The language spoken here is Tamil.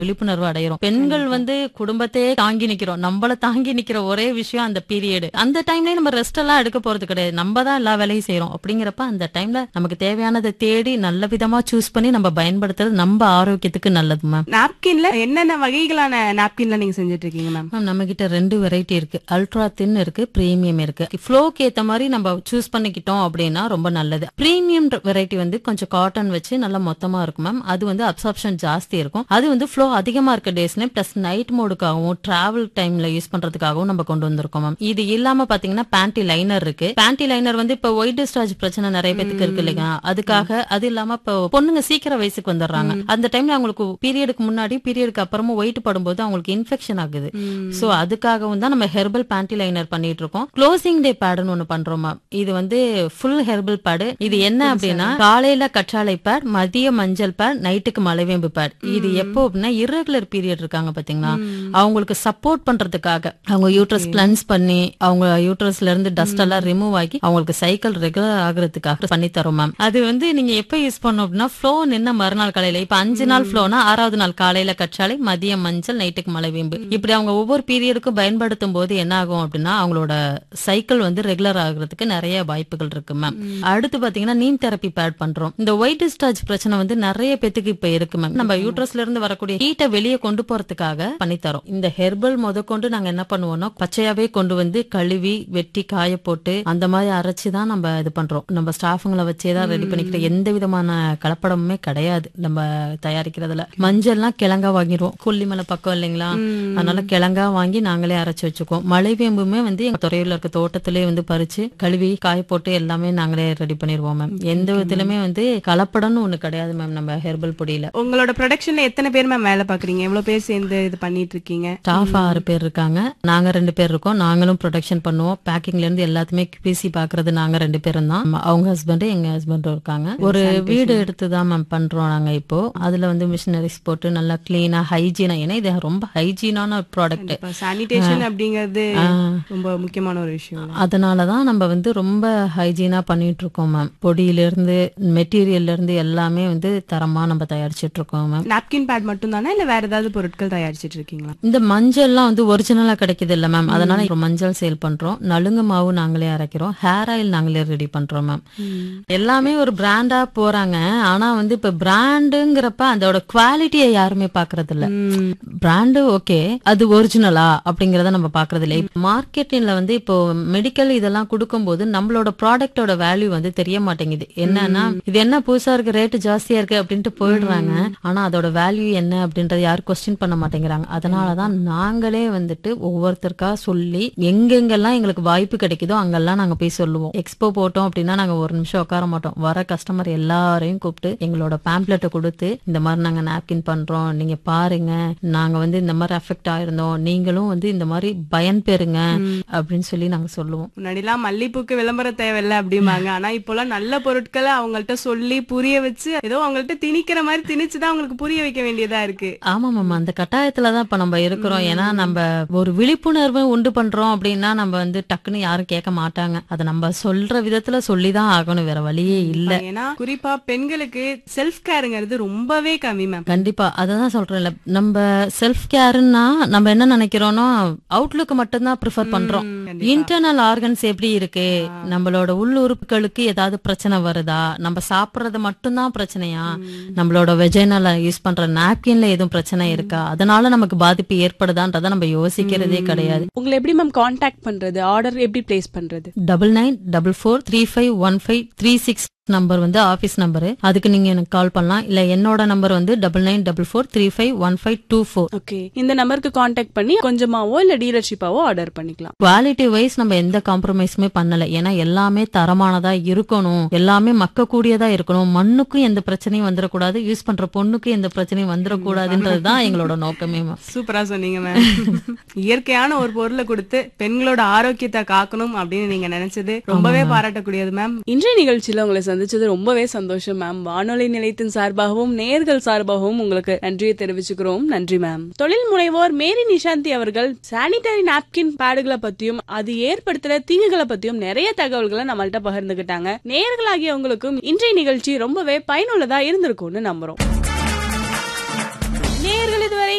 விழிப்புணர்வு அடையிறோம் பெண்கள் வந்து குடும்பத்தையே தாங்கி நிக்கிறோம் நம்மள தாங்கி நிக்கிற ஒரே விஷயம் அந்த பீரியட் அந்த டைம்லயே நம்ம ரெஸ்ட் எல்லாம் எடுக்க போறது கிடையாது நம்ம தான் எல்லா வேலையும் செய்யறோம் அப்படிங்கிறப்ப அந்த டைம்ல நமக்கு தேவையானதை தேடி நல்ல விதமா சூஸ் பண்ணி நம்ம பயன்படுத்துறது நம்ம ஆரோக்கியத்துக்கு நல்லது மேம் நாப்கின்ல என்னென்ன வகைகளான நாப்கின்ல நீங்க செஞ்சுட்டு இருக்கீங்க மேம் மேம் நம்ம கிட்ட ரெண்டு வெரைட்டி இருக்கு அல்ட்ரா தின் இருக்கு பிரீமியம் இருக்கு ஃப்ளோக்கு ஏத்த மாதிரி நம்ம சூஸ் பண்ணிக்கிட்டோம் அப்படின்னா ரொம்ப நல்லது பிரீமியம் வெரைட்டி வந்து கொஞ்சம் காட்டன் வச்சு நல்லா மொத்தமா இருக்கும் மேம் அது வந்து அப்சார்ப்ஷன் ஜாஸ்தி இருக்கும் அது வந்து ஃப்ளோ அதிகமா இருக்க டேஸ்ல பிளஸ் நைட் மோடுக்காகவும் டிராவல் டைம்ல யூஸ் பண்றதுக்காகவும் நம்ம கொண்டு வந்திருக்கோம் மேம் இது இல்லாம பாத்தீங்கன்னா பேண்டி லைனர் இருக்கு பேண்டி லைனர் வந்து இப்ப ஒயிட் டிஸ்டார்ஜ் பிரச்சனை நிறைய பேத்துக்கு இருக்கு இல்லைங்க அதுக்காக அது இல்லாம இப்போ பொண்ணுங்க சீக்கிரம் வயசுக்கு வந்துடுறாங்க அந்த டைம்ல அவங்களுக்கு பீரியடுக்கு முன்னாடி பீரியடுக்கு அப்புறமும் ஒயிட் படும்போது அவங்களுக்கு இன்ஃபெக்ஷன் ஆகுது சோ அதுக்காகவும் தான் நம்ம ஹெர்பல் பேண்டி லைனர் பண்ணிட்டு இருக்கோம் க்ளோசிங் டே பேடுன்னு ஒண்ணு பண்றோம் மேம் இது வந்து ஃபுல் ஹெர்பல் பேடு இது என்ன அப்படின்னா காலையில கற்றாழை பேட் மதிய மஞ்சள் பேட் நைட்டுக்கு மலைவேம்பு பேட் இது எப்போ அப்படின்னா irregular பீரியட் இருக்காங்க பாத்தீங்களா அவங்களுக்கு சப்போர்ட் பண்றதுக்காக அவங்க யூட்ரஸ் கிளன்ஸ் பண்ணி அவங்க யூட்ரஸ்ல இருந்து டஸ்ட் எல்லாம் ரிமூவ் ஆகி அவங்களுக்கு சைக்கிள் ரெகுலர் ஆகுறதுக்காக பண்ணி தரோம் மேம் அது வந்து நீங்க எப்ப யூஸ் பண்ணோம் அப்படின்னா ஃப்ளோ நின்ன மறுநாள் காலையில இப்ப அஞ்சு நாள் ஃப்ளோனா ஆறாவது நாள் காலையில கற்றாழை மதியம் மஞ்சள் நைட்டுக்கு மலைவேம்பு இப்படி அவங்க ஒவ்வொரு பீரியடுக்கும் பயன்படுத்தும் போது என்ன ஆகும் அப்படின்னா அவங்களோட சைக்கிள் வந்து ரெகுலர் ஆகுறதுக்கு நிறைய வாய்ப்புகள் இருக்கு மேம் அடுத்து பாத்தீங்கன்னா நீம் தெரப்பி பேட் பண்றோம் இந்த ஒயிட் டிஸ்டார்ஜ் பிரச்சனை வந்து நிறைய பேத்துக்கு இப்ப இருக்கு மேம் நம்ம யூட்ரஸ்ல இருந்து வரக்கூடிய ஹீட்டை வெளியே கொண்டு போறதுக்காக பண்ணி தரோம் இந்த ஹெர்பல் முதற்கொண்டு நாங்க என்ன பண்ணுவோம்னா பச்சையாவே கொண்டு வந்து கழுவி வெட்டி காய போட்டு அந்த மாதிரி அரைச்சு தான் நம்ம இது பண்றோம் நம்ம ஸ்டாஃபுங்களை வச்சே தான் ரெடி பண்ணிக்கிற எந்த விதமான கலப்படமுமே கிடையாது நம்ம தயாரிக்கிறதுல மஞ்சள்லாம் கிழங்கா வாங்கிடுவோம் கொல்லிமலை பக்கம் இல்லைங்களா அதனால கிழங்கா வாங்கி நாங்களே அரைச்சு வச்சுக்குவோம் மலைவேம்புமே வந்து எங்க துறையூர்ல இருக்க தோட்டத்திலே வந்து பறிச்சு கழுவி காய போட்டு எல்லாமே நாங்களே ரெடி பண்ணிடுவோம் மேம் எந்த விதத்திலுமே வந்து கலப்படம்னு ஒண்ணு கிடையாது மேம் நம்ம ஹெர்பல் பொடியில உங்களோட ப்ரொடக்ஷன்ல எத்தனை பேர் மேம் வேலை பாக்குறீங்க எவ்வளவு பேர் சேர்ந்து இது பண்ணிட்டு இருக்கீங்க ஸ்டாஃப் ஆறு பேர் இருக்காங்க நாங்க ரெண்டு பேர் இருக்கோம் நாங்களும் ப்ரொடக்ஷன் பண்ணுவோம் பேக்கிங்ல இருந்து எல்லாத்துமே பிசி பாக்குறது நாங்க ரெண்டு பேரும் தான் அவங்க ஹஸ்பண்ட் எங்க ஹஸ்பண்டும் இருக்காங்க ஒரு வீடு எடுத்து தான் மேம் பண்றோம் நாங்க இப்போ அதுல வந்து மிஷினரிஸ் போட்டு நல்லா கிளீனா ஹைஜீனா ஏன்னா இது ரொம்ப ஹைஜீனான ப்ராடக்ட் சானிடேஷன் அப்படிங்கிறது ரொம்ப முக்கியமான ஒரு விஷயம் அதனாலதான் நம்ம வந்து ரொம்ப ஹைஜீனா பண்ணிட்டு இருக்கோம் மேம் பொடியில இருந்து மெட்டீரியல்ல இருந்து எல்லாமே வந்து தரமா நம்ம தயாரிச்சிட்டு இருக்கோம் மேம் நாப்கின் பேட் மட்டும் தானே இல்ல வேற ஏதாவது பொருட்கள் தயாரிச்சிட்டு இருக்கீங்களா இந்த மஞ்சள்லாம் வந்து ஒரிஜினலா கிடைக்குது இல்ல மேம் அதனால இப்போ மஞ்சள் சேல் பண்றோம் நலுங்கு மாவு நாங்களே அரைக்கிறோம் ஹேர் ஆயில் நாங்களே ரெடி பண்றோம் மேம் எல்லாமே ஒரு பிராண்டா போறாங்க ஆனா வந்து இப்ப பிராண்டுங்கிறப்ப அதோட குவாலிட்டியை யாருமே பாக்குறது இல்ல பிராண்டு ஓகே அது ஒரிஜினலா அப்படிங்கறத நம்ம பாக்குறது இல்ல மார்க்கெட்டிங்ல வந்து இப்போ மெடிக்கல் இதெல்லாம் கொடுக்கும்போது நம்மளோட ப்ராடக்டோட வேல்யூ வந்து தெரிய மாட்டேங்குது என்னன்னா இது என்ன புதுசா இருக்கு ரேட்டு ஜாஸ்தியா இருக்கு அப்படின்ட்டு போயிடுறாங்க ஆனா அதோட வேல்யூ என்ன அப்படின்றத யாரும் கொஸ்டின் பண்ண மாட்டேங்கிறாங்க அதனாலதான் நாங்களே வந்துட்டு ஒவ்வொருத்தருக்கா சொல்லி எங்கெங்கெல்லாம் எங்களுக்கு வாய்ப்பு கிடைக்குதோ அங்கெல்லாம் நாங்க போய் சொல்லுவோம் எக்ஸ்போ போட்டோம் அப்படின்னா நாங்க ஒரு நிமிஷம் உட்கார மாட்டோம் வர கஸ்டமர் எல்லாரையும் கூப்பிட்டு எங்களோட பேம்ப்ளெட்டை கொடுத்து இந்த மாதிரி நாங்க நாப்கின் பண்றோம் நீங்க பாருங்க நாங்க வந்து இந்த மாதிரி அஃபெக்ட் ஆயிருந்தோம் நீங்களும் வந்து இந்த மாதிரி பயன் பெறுங்க அப்படின்னு சொல்லி நாங்க சொல்லுவோம் முன்னாடிலாம் மல்லிப்பூக்கு விளம்பரம் தேவையில்ல அப்படிம்பாங்க ஆனா இப்போலாம் நல்ல பொருட்களை அவங்கள்ட்ட சொல்லி புரிய வச்சு ஏதோ அவங்கள்ட்ட திணிக்கிற மாதிரி திணிச்சுதான் அவங்களுக்கு புரிய வைக்க வேண்டியதா இருக்கு ஆமா மாமா அந்த கட்டாயத்துலதான் இப்ப நம்ம இருக்கிறோம் ஏன்னா நம்ம ஒரு விழிப்புணர்வு உண்டு பண்றோம் அப்படின்னா நம்ம வந்து டக்குன்னு யாரும் கேட்க மாட்டாங்க அதை நம்ம சொல்ற விதத்துல சொல்லிதான் ஆகணும் வேற வழியே இல்ல ஏன்னா குறிப்பா பெண்களுக்கு செல்ஃப் கேருங்கிறது ரொம்பவே கம்மி மேம் கண்டிப்பா அததான் சொல்றேன்ல நம்ம செல்ஃப் கேர்னா நம்ம என்ன நினைக்கிறோம்னா அவுட்லுக் மட்டும்தான் ப்ரிஃபர் பண்றோம் இன்டர்னல் ஆர்கன்ஸ் எப்படி இருக்கு நம்மளோட உள் உறுப்புகளுக்கு ஏதாவது பிரச்சனை வருதா நம்ம சாப்பிடுறது மட்டும்தான் பிரச்சனையா நம்மளோட வெஜைனால யூஸ் பண்ற நாப்கின்ல எதுவும் பிரச்சனை இருக்கா அதனால நமக்கு பாதிப்பு ஏற்படுதான்றத நம்ம யோசிக்கிறதே கிடையாது உங்களை எப்படி மேம் காண்டாக்ட் பண்றது ஆர்டர் எப்படி பிளேஸ் பண்றது double nine double four three five one five three six number வந்து ஆபீஸ் நம்பரு அதுக்கு நீங்க எனக்கு கால் பண்ணலாம் இல்ல என்னோட நம்பர் வந்து double nine double four three five one five two four okay இந்த நம்பருக்கு காண்டாக்ட் பண்ணி கொஞ்சமாவோ இல்ல டீலர்ஷிப்பாவோ ஆர்டர் பண்ணிக்கலாம் குவாலிட்டி வைஸ் நம்ம எந்த காம்ப்ரமைஸுமே பண்ணல ஏன்னா எல்லாமே தரமானதா இருக்கணும் எல்லாமே மக்கக்கூடியதா இருக்கணும் மண்ணுக்கும் எந்த பிரச்சனையும் வந்துடக்கூடாது யூஸ் பண்ற பொண்ணுக்கும் எந்த பிரச்சனையும் வந்துடக்கூடாதுன்றதுதான் எங்களோட நோக்கமே ma'am. சூப்பரா சொன்னீங்க மேம் இயற்கையான ஒரு பொருளை கொடுத்து பெண்களோட ஆரோக்கியத்தை காக்கணும் அப்படின்னு நீங்க நினைச்சது ரொம்பவே பாராட்டக்கூடியது மேம் இன்றைய நிகழ்ச்சியில உங்களை சந்திச்சது ரொம்பவே சந்தோஷம் மேம் வானொலி நிலையத்தின் சார்பாகவும் நேர்கள் சார்பாகவும் உங்களுக்கு நன்றியை தெரிவிச்சுக்கிறோம் நன்றி மேம் தொழில் முனைவோர் மேரி நிஷாந்தி அவர்கள் சானிட்டரி நாப்கின் பேடுகளை பத்தியும் அது ஏற்படுத்துற தீங்குகளை பத்தியும் நிறைய தகவல்களை நம்மள்ட்ட பகிர்ந்துகிட்டாங்க நேர்களாகிய உங்களுக்கும் இன்றைய நிகழ்ச்சி ரொம்பவே பயனுள்ளதா இருந்திருக்கும்னு நம்புறோம்